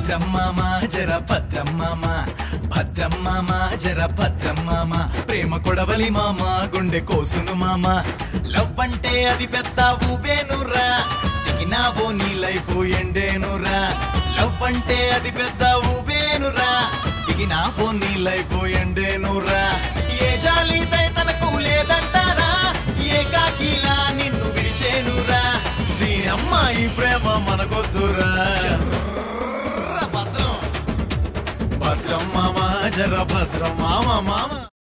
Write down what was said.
భద్రం మామ జర భద్రం మామ భద్రం మామ జర భద్రం మామ ప్రేమ కొడవలి మామ గుండె కోసును మామ లవ్ అంటే అది పెద్ద ఊబేనురా దిగినావో నీ లైఫ్ ఎండేనురా లవ్ అంటే అది పెద్ద ఊబేనురా దిగినావో నీ లైఫ్ ఎండేనురా ఏ జాలి దయ తనకు లేదంటారా ఏ కాకిలా నిన్ను విడిచేనురా దీని అమ్మాయి ప్రేమ మనకొద్దురా భద్రం భద్రం మామ జర భద్రం మామ మామ